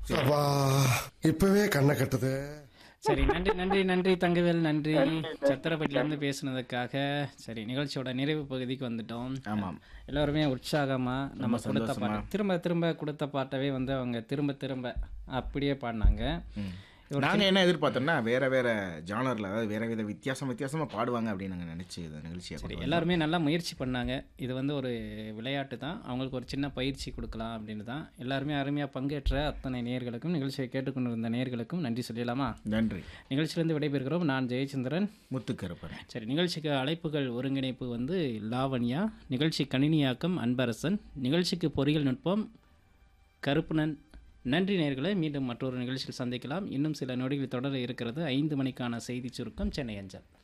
அப்பா இப்பவே கண்ணை கட்டுது சரி நன்றி நன்றி நன்றி தங்கவேல் நன்றி சத்திரப்பட்டிலேருந்து பேசுனதுக்காக சரி நிகழ்ச்சியோட நிறைவு பகுதிக்கு வந்துட்டோம் ஆமாம் எல்லாருமே உற்சாகமா நம்ம கொடுத்த சந்தோஷமா. பாட்டு திரும்ப திரும்ப கொடுத்த பாட்டவே வந்து அவங்க திரும்ப திரும்ப அப்படியே பாடினாங்க நாங்க என்ன எதிர்பார்த்தோம்னா வேற வேற ஜானர்ல அதாவது வேற வித வித்தியாசம் வித்தியாசமா பாடுவாங்க அப்படின்னு நாங்க நினைச்சு இந்த நிகழ்ச்சியை சரி கொண்டு வந்தோம். எல்லாருமே நல்லா முயற்சி பண்ணாங்க இது வந்து ஒரு விளையாட்டு தான் அவங்களுக்கு ஒரு சின்ன பயிற்சி கொடுக்கலாம் அப்படின்னு தான் எல்லாருமே அருமையாக பங்கேற்ற அத்தனை நேயர்களுக்கும் நிகழ்ச்சியை கேட்டுக்கொண்டிருந்த நேயர்களுக்கும் நன்றி சொல்லிடலாமா நன்றி நிகழ்ச்சியிலேருந்து விடைபெறுகிறோம் நான் ஜெயச்சந்திரன் முத்துக்கருப்பன் சரி நிகழ்ச்சிக்கு அழைப்புகள் ஒருங்கிணைப்பு வந்து லாவண்யா நிகழ்ச்சி கணினியாக்கம் அன்பரசன் நிகழ்ச்சிக்கு பொறியியல் நுட்பம் கருப்புணன் நன்றி நேயர்களை மீண்டும் மற்றொரு நிகழ்ச்சியில் சந்திக்கலாம் இன்னும் சில நொடிகள் தொடர இருக்கிறது ஐந்து மணிக்கான செய்தி சுருக்கம் சென்னை அஞ்சல்